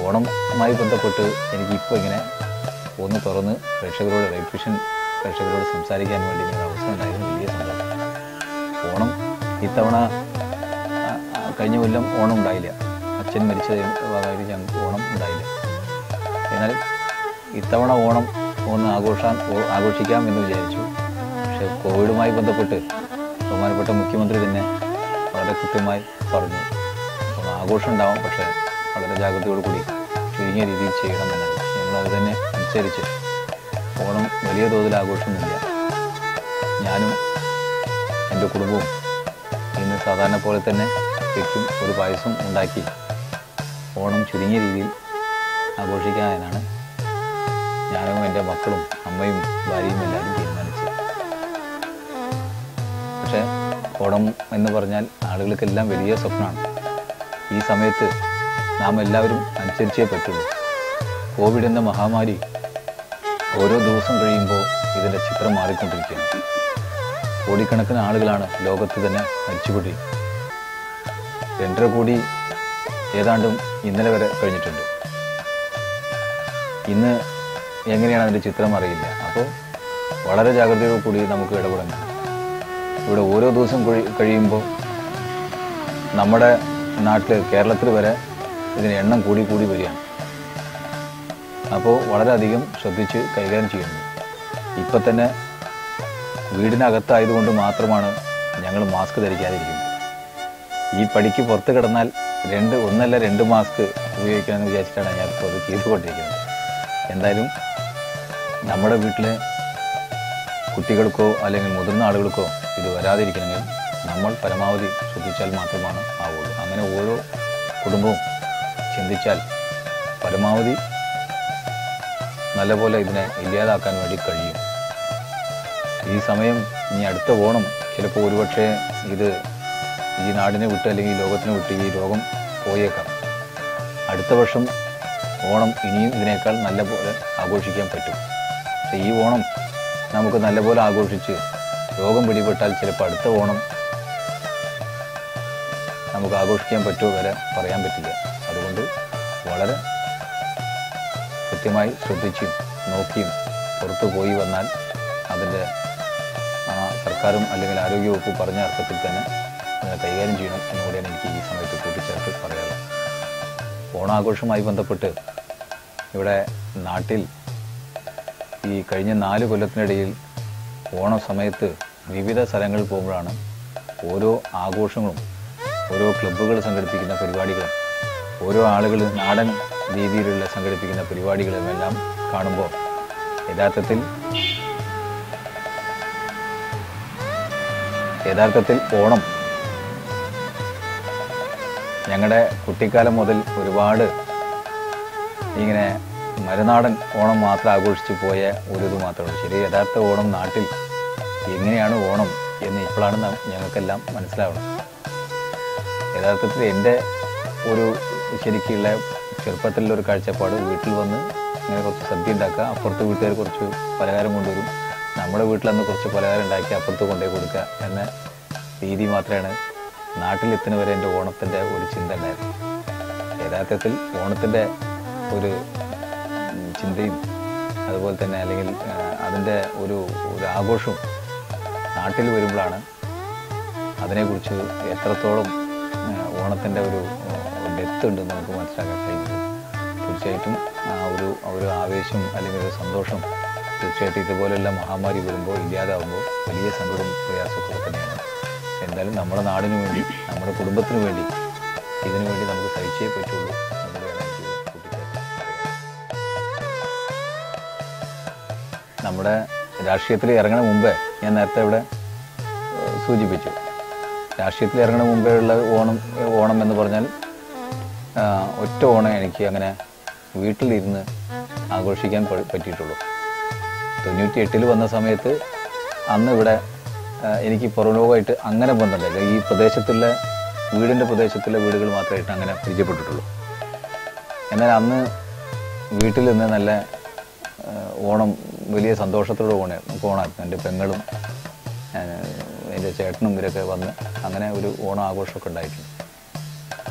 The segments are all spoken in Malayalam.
ഓണവുമായി ബന്ധപ്പെട്ട് എനിക്കിപ്പോൾ ഇങ്ങനെ ഒന്ന് തുറന്ന് പ്രേക്ഷകരോട് ലൈഫ് വിഷൻ പ്രേക്ഷകരോട് സംസാരിക്കാൻ വേണ്ടി ഇങ്ങനെ ഒരു അവസരം ഉണ്ടായിരുന്നു വലിയ സന്തോഷം ഓണം ഇത്തവണ ആ, ആ, കഴിഞ്ഞ കൊല്ലം ഓണം ഉണ്ടായില്ല അച്ഛൻ മരിച്ചത് ഭാഗമായിട്ട് ഞങ്ങൾക്ക് ഓണം ഉണ്ടായില്ല എന്നാൽ ഇത്തവണ ഓണം ഒന്ന് ആഘോഷാൻ ഓ- ആഘോഷിക്കാം എന്ന് വിചാരിച്ചു പക്ഷേ കോവിഡുമായി ബന്ധപ്പെട്ട് ബഹുമാനപ്പെട്ട മുഖ്യമന്ത്രി തന്നെ വളരെ കൃത്യമായി പറഞ്ഞു ഓണം ആഘോഷം ഉണ്ടാവാം പക്ഷേ വളരെ ജാഗ്രതയോടു കൂടി ചുരുങ്ങിയ രീതിയിൽ ചെയ്യണം എന്നാണ് ഞങ്ങളത് തന്നെ അനുസരിച്ച് ഓണം വലിയ തോതിൽ ആഘോഷമൊന്നുമില്ല ഞാനും എൻ്റെ കുടുംബവും ഇന്ന് സാധാരണ പോലെ തന്നെ വെക്കും ഒരു പായസം ഉണ്ടാക്കി ഓണം ചുരുങ്ങിയ രീതിയിൽ ആഘോഷിക്കാനാണ് ഞാനും എൻ്റെ മക്കളും അമ്മയും ഭാര്യയും എല്ലാവരും തീരുമാനിച്ചത് പക്ഷേ ഓണം എന്ന് പറഞ്ഞാൽ ആളുകൾക്കെല്ലാം വലിയ സ്വപ്നമാണ് ഈ സമയത്ത് നാം എല്ലാവരും അനുസരിച്ചേ പറ്റുള്ളൂ കോവിഡ് എന്ന മഹാമാരി ഓരോ ദിവസം കഴിയുമ്പോൾ ഇതിൻ്റെ ചിത്രം മാറിക്കൊണ്ടിരിക്കുകയാണ് കോടിക്കണക്കിന് ആളുകളാണ് ലോകത്ത് തന്നെ മരിച്ചുകൊണ്ടിരിക്കുന്നത് രണ്ടര കോടി ഏതാണ്ടും ഇന്നലെ വരെ കഴിഞ്ഞിട്ടുണ്ട് ഇന്ന് എങ്ങനെയാണ് അതിൻ്റെ ചിത്രം അറിയില്ല അപ്പോൾ വളരെ ജാഗ്രതയോടു കൂടി നമുക്ക് ഇടപെടണം ഇവിടെ ഓരോ ദിവസം കഴി- കഴിയുമ്പോൾ നമ്മുടെ നാട്ടിൽ കേരളത്തിൽ വരെ ഇതിന് എണ്ണം കൂടി കൂടി വരികയാണ് അപ്പോൾ വളരെയധികം ശ്രദ്ധിച്ച് കൈകാര്യം ചെയ്യുന്നു ഇപ്പം തന്നെ വീടിനകത്തായതുകൊണ്ട് മാത്രമാണ് ഞങ്ങൾ മാസ്ക് ധരിക്കാതിരിക്കുന്നത് ഈ പടിക്ക് പുറത്ത് കിടന്നാൽ രണ്ട് ഒന്നല്ല രണ്ട് മാസ്ക് ഉപയോഗിക്കാമെന്ന് വിചാരിച്ചിട്ടാണ് ഞാൻ ഇപ്പോൾ അത് ചെയ്തുകൊണ്ടിരിക്കുന്നത് എന്തായാലും നമ്മുടെ വീട്ടിലെ കുട്ടികൾക്കോ അല്ലെങ്കിൽ മുതിർന്ന ആളുകൾക്കോ ഇത് വരാതിരിക്കണമെങ്കിൽ നമ്മൾ പരമാവധി ശ്രദ്ധിച്ചാൽ മാത്രമാണ് ആവുള്ളൂ അങ്ങനെ ഓരോ കുടുംബവും ചിന്തിച്ചാൽ പരമാവധി നല്ലപോലെ ഇതിനെ ഇല്ലാതാക്കാൻ വേണ്ടി കഴിയും ഈ സമയം ഇനി അടുത്ത ഓണം ചിലപ്പോൾ ഒരുപക്ഷെ ഇത് ഈ നാടിനെ വിട്ട് അല്ലെങ്കിൽ ഈ ലോകത്തിനെ വിട്ട് ഈ രോഗം പോയേക്കാം അടുത്ത വർഷം ഓണം ഇനിയും ഇതിനേക്കാൾ നല്ല പോലെ ആഘോഷിക്കാൻ പറ്റും പക്ഷേ ഈ ഓണം നമുക്ക് നല്ലപോലെ ആഘോഷിച്ച് രോഗം പിടിപെട്ടാൽ ചിലപ്പോൾ അടുത്ത ഓണം നമുക്ക് ആഘോഷിക്കാൻ പറ്റുമോ വരെ പറയാൻ പറ്റില്ല അതുകൊണ്ട് വളരെ കൃത്യമായി ശ്രദ്ധിച്ചും നോക്കിയും പുറത്തു പോയി വന്നാൽ അതിൻ്റെ ആ സർക്കാരും അല്ലെങ്കിൽ ആരോഗ്യവകുപ്പ് പറഞ്ഞ അർത്ഥത്തിൽ തന്നെ അതിനെ കൈകാര്യം ചെയ്യണം എന്നുകൂടിയാണ് എനിക്ക് ഈ സമയത്ത് കൂട്ടിച്ചേർത്ത് പറയാനുള്ളത് ഓണാഘോഷവുമായി ബന്ധപ്പെട്ട് ഇവിടെ നാട്ടിൽ ഈ കഴിഞ്ഞ നാല് കൊല്ലത്തിനിടയിൽ ഓണ സമയത്ത് വിവിധ സ്ഥലങ്ങളിൽ പോകുമ്പോഴാണ് ഓരോ ആഘോഷങ്ങളും ഓരോ ക്ലബ്ബുകൾ സംഘടിപ്പിക്കുന്ന പരിപാടികളും ഓരോ ആളുകൾ നാടൻ രീതിയിലുള്ള സംഘടിപ്പിക്കുന്ന പരിപാടികളും എല്ലാം കാണുമ്പോൾ യഥാർത്ഥത്തിൽ യഥാർത്ഥത്തിൽ ഓണം ഞങ്ങളുടെ കുട്ടിക്കാലം മുതൽ ഒരുപാട് ഇങ്ങനെ മരുനാടൻ ഓണം മാത്രം ആഘോഷിച്ച് പോയ ഒരു ഇത് മാത്രമാണ് ശരി യഥാർത്ഥ ഓണം നാട്ടിൽ എങ്ങനെയാണ് ഓണം എന്ന് ഇപ്പോഴാണ് നാം- ഞങ്ങൾക്കെല്ലാം മനസ്സിലാവണം യഥാർത്ഥത്തിൽ എൻ്റെ ഒരു ശരിക്കുള്ള ചെറുപ്പത്തിലുള്ള ഒരു കാഴ്ചപ്പാട് വീട്ടിൽ വന്ന് ഇങ്ങനെ കുറച്ച് സദ്യ ഉണ്ടാക്കുക അപ്പുറത്ത് വീട്ടുകാർ കുറച്ച് പലഹാരം കൊണ്ടുവരും നമ്മുടെ വീട്ടിൽ നിന്ന് കുറച്ച് പലഹാരം ഉണ്ടാക്കി അപ്പുറത്ത് കൊണ്ടുപോയി കൊടുക്കുക എന്ന രീതി മാത്രമാണ് നാട്ടിലെത്തുന്ന വരെ എൻ്റെ ഓണത്തിൻ്റെ ഒരു ചിന്ത ഉണ്ടായിരുന്നു യഥാർത്ഥത്തിൽ ഓണത്തിൻ്റെ ഒരു ഉം, ചിന്തയും അതുപോലെ തന്നെ അല്ലെങ്കിൽ ആ, അതിൻ്റെ ഒരു ഒരു ആഘോഷവും നാട്ടിൽ വരുമ്പോഴാണ് അതിനെക്കുറിച്ച് എത്രത്തോളം ഓണത്തിൻ്റെ ഒരു ഡെപ്ത് ഉണ്ടെന്ന് നമുക്ക് മനസ്സിലാക്കാൻ കഴിയുന്നത് തീർച്ചയായിട്ടും ആ ഒരു ആ ഒരു ആവേശം അല്ലെങ്കിൽ ഒരു സന്തോഷം തീർച്ചയായിട്ടും ഇതുപോലെയുള്ള മഹാമാരി വരുമ്പോൾ ഇല്ലാതാവുമ്പോൾ വലിയ സങ്കടവും പ്രയാസമൊക്കെ തന്നെയാണ് എന്തായാലും നമ്മുടെ നാടിനു വേണ്ടി നമ്മുടെ കുടുംബത്തിനു വേണ്ടി ഇതിനു വേണ്ടി നമുക്ക് സഹിച്ചേ പറ്റുള്ളൂ എന്നുകൂടിയാണ് എനിക്ക് കൂട്ടിച്ചേർത്ത് പറയാൻ നമ്മുടെ രാഷ്ട്രീയത്തിൽ ഇറങ്ങണ മുമ്പേ ഞാൻ നേരത്തെ ഇവിടെ ഏഹ്, സൂചിപ്പിച്ചു രാഷ്ട്രീയത്തിൽ ഇറങ്ങണ മുമ്പേ ഉള്ള ഓണം ഓണം എന്ന് പറഞ്ഞാൽ ആ, ഒറ്റ ഓണം എനിക്ക് അങ്ങനെ വീട്ടിലിരുന്ന് ആഘോഷിക്കാൻ പ- പറ്റിയിട്ടുള്ളൂ തൊണ്ണൂറ്റി എട്ടിൽ വന്ന സമയത്ത് അന്ന് ഇവിടെ ആ, എനിക്ക് പുറംലോകമായിട്ട് അങ്ങനെ ബന്ധമുണ്ടായില്ല ഈ പ്രദേശത്തുള്ള വീടിൻ്റെ പ്രദേശത്തുള്ള വീടുകൾ മാത്രമായിട്ട് അങ്ങനെ പരിചയപ്പെട്ടിട്ടുള്ളൂ എന്നാൽ അന്ന് വീട്ടിൽ നിന്ന് നല്ല ആ, ഓണം വലിയ സന്തോഷത്തോടെ ഓണായിരുന്നു ഓണായിരുന്നു എൻ്റെ പെങ്ങളും ആ, എൻ്റെ ചേട്ടനും ഇവരൊക്കെ വന്ന് അങ്ങനെ ഒരു ഓണം ആഘോഷമൊക്കെ ഉണ്ടായിട്ടുണ്ട്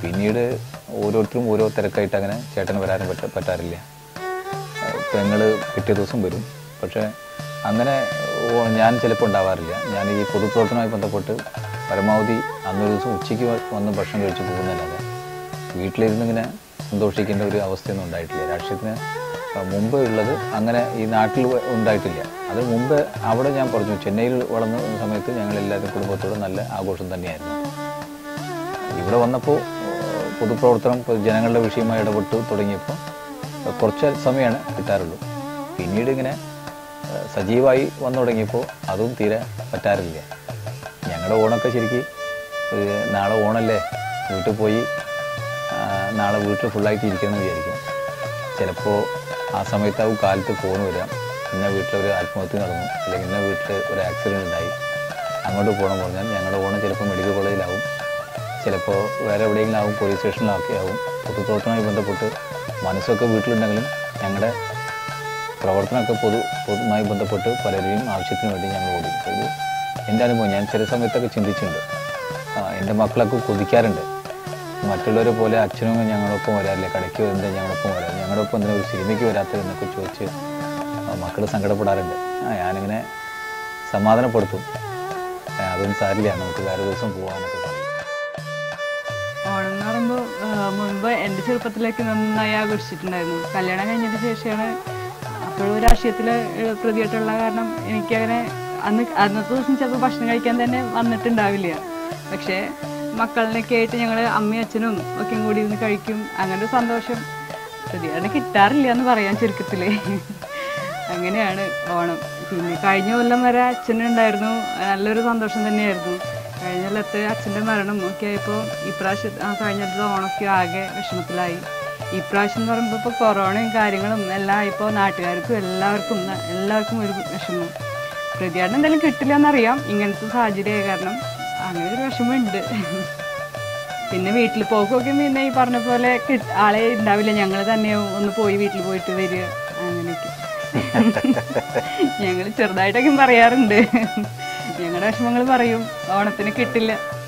പിന്നീട് ഓരോരുത്തരും ഓരോ തിരക്കായിട്ട് അങ്ങനെ ചേട്ടന് വരാനും പറ്റ പറ്റാറില്ല പെങ്ങൾ പിറ്റേ ദിവസം വരും പക്ഷേ അങ്ങനെ ഓ- ഞാൻ ചിലപ്പോൾ ഉണ്ടാവാറില്ല ഞാൻ ഈ പൊതുപ്രവർത്തനവുമായി ബന്ധപ്പെട്ട് പരമാവധി അന്നൊരു ദിവസം ഉച്ചയ്ക്ക് വ- വന്ന് ഭക്ഷണം കഴിച്ച് പോകുന്നതല്ലാതെ വീട്ടിലിരുന്ന് ഇങ്ങനെ സന്തോഷിക്കേണ്ട ഒരു അവസ്ഥയൊന്നും ഉണ്ടായിട്ടില്ല രാഷ്ട്രീയത്തിന് ആ, മുമ്പ് ഉള്ളത് അങ്ങനെ ഈ നാട്ടിൽ വ- ഉണ്ടായിട്ടില്ല അത് മുമ്പ് അവിടെ ഞാൻ പറഞ്ഞു ചെന്നൈയിൽ വളർന്ന സമയത്ത് ഞങ്ങൾ എല്ലാവരും കുടുംബത്തോടും നല്ല ആഘോഷം തന്നെയായിരുന്നു ഇവിടെ വന്നപ്പോൾ ഏഹ്, പൊതുപ്രവർത്തനം പൊ- ജനങ്ങളുടെ വിഷയമായി ഇടപെട്ട് തുടങ്ങിയപ്പോൾ ഏഹ്, കുറച്ച് സമയമാണ് കിട്ടാറുള്ളൂ പിന്നീട് ഇങ്ങനെ ഏഹ്, സജീവമായി വന്നു തുടങ്ങിയപ്പോൾ അതും തീരെ പറ്റാറില്ല ഞങ്ങളുടെ ഓണമൊക്കെ ശരിക്ക് ഏഹ്, നാളെ ഓണല്ലേ വീട്ടിൽ പോയി ആ, നാളെ വീട്ടിൽ ഫുള്ളായിട്ട് ഇരിക്കുമെന്ന് വിചാരിക്കും ചിലപ്പോൾ ആ സമയത്താവും കാലത്ത് ഫോൺ വരാം ഇന്ന വീട്ടിലൊരു ആത്മഹത്യ നടന്നു അല്ലെങ്കിൽ ഇന്ന വീട്ടിൽ ഒരു ആക്സിഡൻറ്റ് ഉണ്ടായി അങ്ങോട്ട് പോകണം പറഞ്ഞാൽ ഞങ്ങളുടെ ഓണം ചിലപ്പോൾ മെഡിക്കൽ കോളേജിലാവും ചിലപ്പോൾ വേറെ എവിടെയെങ്കിലും ആവും പോലീസ് സ്റ്റേഷനിലൊക്കെ ആവും പൊതുപ്രവർത്തനവുമായി ബന്ധപ്പെട്ട് മനസ്സൊക്കെ വീട്ടിലുണ്ടെങ്കിലും ഞങ്ങളുടെ പ്രവർത്തനമൊക്കെ പൊതു പൊതുമായി ബന്ധപ്പെട്ട് പലരെയും ആവശ്യത്തിന് വേണ്ടി ഞങ്ങൾ ഓടി ഇത് എൻ്റെ അനുഭവം ഞാൻ ചില സമയത്തൊക്കെ ചിന്തിച്ചിട്ടുണ്ട് ആ, എൻ്റെ മക്കളൊക്കെ കൊതിക്കാറുണ്ട് മറ്റുള്ളവരെ പോലെ അച്ഛനും അമ്മയും ഞങ്ങളൊപ്പം വരാറില്ല കടയ്ക്ക് എന്താ ഞങ്ങളൊപ്പം വരാം ഞങ്ങളുടെ ഒപ്പം എന്തിനാ ഒരു സിനിമയ്ക്ക് വരാത്തത് എന്നൊക്കെ ചോദിച്ച് മക്കൾ സങ്കടപ്പെടാറുണ്ട് ആ ഞാനിങ്ങനെ സമാധാനപ്പെടുത്തും ആ, അതൊന്നും സാരില്ല നമുക്ക് വേറെ ദിവസം പോകാനൊക്കെ പറയും ഓണം എന്ന് പറയുമ്പോൾ മുൻപ് എൻ്റെ ചെറുപ്പത്തിലേക്ക് നന്നായി ആഘോഷിച്ചിട്ടുണ്ടായിരുന്നു കല്യാണം കഴിഞ്ഞതിന് ശേഷമാണ് അപ്പോഴും രാഷ്ട്രീയത്തിൽ പ്രതിയായിട്ടുള്ള കാരണം എനിക്കങ്ങനെ അന്ന് അന്നത്തെ ദിവസം ചിലപ്പോൾ ഭക്ഷണം കഴിക്കാൻ തന്നെ വന്നിട്ടുണ്ടാവില്ല പക്ഷേ മക്കളിനൊക്കെ ആയിട്ട് ഞങ്ങൾ അമ്മയും അച്ഛനും ഒക്കെ കൂടി ഇരുന്ന് കഴിക്കും അങ്ങനെ ഒരു സന്തോഷം പ്രതികരണം കിട്ടാറില്ല എന്ന് പറയാൻ ചുരുക്കത്തിൽ അങ്ങനെയാണ് ഓണം പിന്നെ കഴിഞ്ഞ കൊല്ലം വരെ അച്ഛനുണ്ടായിരുന്നു നല്ലൊരു സന്തോഷം തന്നെയായിരുന്നു കഴിഞ്ഞ കൊല്ലത്തെ അച്ഛൻ്റെ മരണം ഒക്കെ ആയപ്പോൾ ഇപ്രാവശ്യം ആ കഴിഞ്ഞ ഓണമൊക്കെ ആകെ വിഷമത്തിലായി ഇപ്രാവശ്യം എന്ന് പറയുമ്പോൾ ഇപ്പോൾ കൊറോണയും കാര്യങ്ങളും എല്ലാം ആയപ്പോൾ നാട്ടുകാർക്കും എല്ലാവർക്കും ന- എല്ലാവർക്കും ഒരു വിഷമം പ്രതികരണം എന്തായാലും കിട്ടില്ല എന്നറിയാം ഇങ്ങനത്തെ സാഹചര്യമായ കാരണം അങ്ങനെ ഒരു വിഷമമുണ്ട് പിന്നെ വീട്ടിൽ പോക്കൊക്കെ പിന്നെ ഈ പറഞ്ഞ പോലെ കിട്ട- ആളെ ഉണ്ടാവില്ല ഞങ്ങൾ തന്നെ ഒന്ന് പോയി വീട്ടിൽ പോയിട്ട് വരിക അങ്ങനെയൊക്കെ ഞങ്ങൾ ചെറുതായിട്ടൊക്കെ പറയാറുണ്ട് ഞങ്ങളുടെ വിഷമങ്ങൾ പറയും ഓണത്തിന് കിട്ടില്ല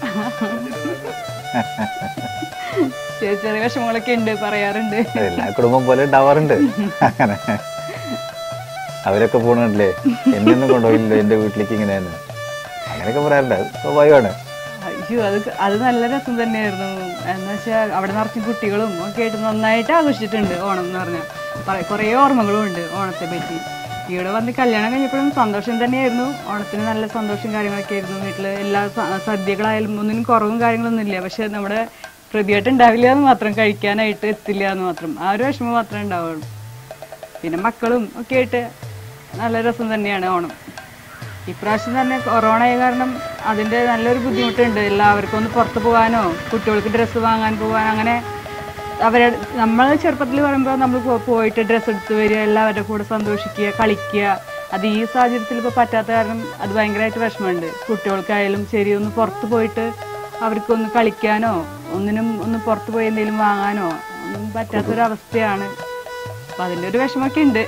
ചെറിയ ചെറിയ വിഷമങ്ങളൊക്കെ ഉണ്ട് പറയാറുണ്ട് എല്ലാ കുടുംബം പോലെ ഉണ്ടാവാറുണ്ട് അങ്ങനെ അവരൊക്കെ പോകണല്ലേ എന്നൊന്നും കൊണ്ടുപോയില്ലല്ലോ എൻ്റെ വീട്ടിലേക്ക് ഇങ്ങനെയെന്ന് അങ്ങനെയൊക്കെ പറയാറുണ്ട് അത് സ്വാഭാവികമാണ് അയ്യോ അത് ക- അത് നല്ല രസം തന്നെയായിരുന്നു എന്ന് വെച്ചാൽ അവിടെ നിറച്ചും കുട്ടികളും ഒക്കെ ആയിട്ട് നന്നായിട്ട് ആഘോഷിച്ചിട്ടുണ്ട് ഓണം എന്ന് പറഞ്ഞാൽ കുറേ ഓർമ്മകളും ഉണ്ട് ഓണത്തെ പറ്റി ഇവിടെ വന്ന് കല്യാണം കഴിഞ്ഞപ്പോഴും സന്തോഷം തന്നെയായിരുന്നു ഓണത്തിന് നല്ല സന്തോഷം കാര്യങ്ങളൊക്കെ ആയിരുന്നു വീട്ടിൽ എല്ലാ സ- സദ്യകളായാലും ഒന്നിനും കുറവും കാര്യങ്ങളൊന്നും ഇല്ല പക്ഷെ നമ്മുടെ പ്രതിയായിട്ട് ഉണ്ടാവില്ല എന്ന് മാത്രം കഴിക്കാനായിട്ട് എത്തില്ല എന്ന് മാത്രം ആ ഒരു വിഷമം മാത്രമേ ഉണ്ടാവുള്ളൂ പിന്നെ മക്കളും ഒക്കെ ആയിട്ട് നല്ല രസം തന്നെയാണ് ഓണം ഇപ്രാവശ്യം തന്നെ കൊറോണ ആയ കാരണം അതിൻ്റെ നല്ലൊരു ബുദ്ധിമുട്ടുണ്ട് എല്ലാവർക്കും ഒന്ന് പുറത്ത് പോകാനോ കുട്ടികൾക്ക് ഡ്രസ്സ് വാങ്ങാൻ പോകാൻ അങ്ങനെ അവരെ നമ്മൾ ചെറുപ്പത്തിൽ പറയുമ്പോൾ നമ്മൾ പോ- പോയിട്ട് ഡ്രസ്സ് എടുത്ത് വരിക എല്ലാവരുടെ കൂടെ സന്തോഷിക്കുക കളിക്കുക അത് ഈ സാഹചര്യത്തിൽ ഇപ്പോൾ പറ്റാത്ത കാരണം അത് ഭയങ്കരമായിട്ട് വിഷമമുണ്ട് കുട്ടികൾക്കായാലും ശരി ഒന്ന് പുറത്ത് പോയിട്ട് അവർക്കൊന്ന് കളിക്കാനോ ഒന്നിനും ഒന്ന് പുറത്ത് പോയി എന്തെങ്കിലും വാങ്ങാനോ ഒന്നും പറ്റാത്തൊരവസ്ഥയാണ് അപ്പം അതിൻ്റെ ഒരു വിഷമമൊക്കെ ഉണ്ട്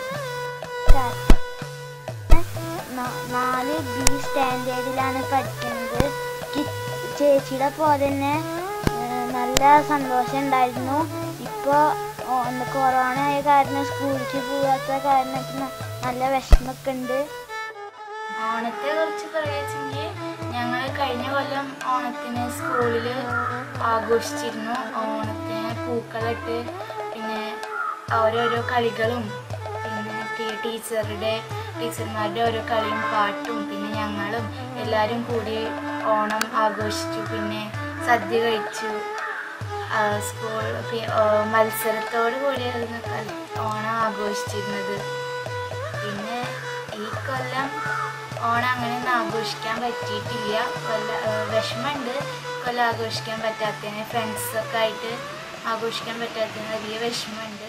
ന- നാല് ബി സ്റ്റാൻഡേർഡിലാണ് പഠിക്കുന്നത് എനിക്ക് ചേച്ചിയുടെ പോലെ തന്നെ ഏഹ്, നല്ല സന്തോഷം ഉണ്ടായിരുന്നു ഇപ്പോൾ കൊറോണ ആയ കാരണം സ്കൂളിലേക്ക് പോകാത്ത കാരണം എനിക്ക് ന- നല്ല വിഷമമൊക്കെ ഉണ്ട് ഓണത്തെ കുറിച്ച് പറയുകയെങ്കിൽ ഞങ്ങൾ കഴിഞ്ഞ കൊല്ലം ഓണത്തിന് സ്കൂളിൽ ആഘോഷിച്ചിരുന്നു ഓണത്തിന് പൂക്കളിട്ട് പിന്നെ ഓരോരോ കളികളും പിന്നെ ടീ- ടീച്ചറുടെ ടീച്ചർമാരുടെ ഓരോ കളിയും പാട്ടും പിന്നെ ഞങ്ങളും എല്ലാവരും കൂടി ഓണം ആഘോഷിച്ചു പിന്നെ സദ്യ കഴിച്ചു ആ, സ്കൂൾ പി- ഓ, മത്സരത്തോട് കൂടിയായിരുന്നു കളി- ഓണം ആഘോഷിച്ചിരുന്നത് പിന്നെ ഈ കൊല്ലം ഓണം അങ്ങനെയൊന്നും ആഘോഷിക്കാൻ പറ്റിയിട്ടില്ല കൊല്ല ഏഹ് വിഷമമുണ്ട് കൊല്ലം ആഘോഷിക്കാൻ പറ്റാത്തതിന് ഫ്രണ്ട്സൊക്കെ ആയിട്ട് ആഘോഷിക്കാൻ പറ്റാത്തതിന് വലിയ വിഷമമുണ്ട്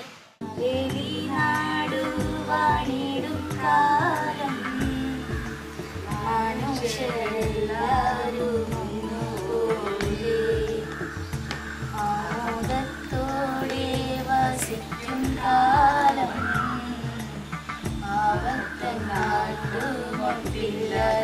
ആവത്തോടെ വസിക്കും കാലം ആവത്തങ്ങാട്ടുമൊട്ടില്ല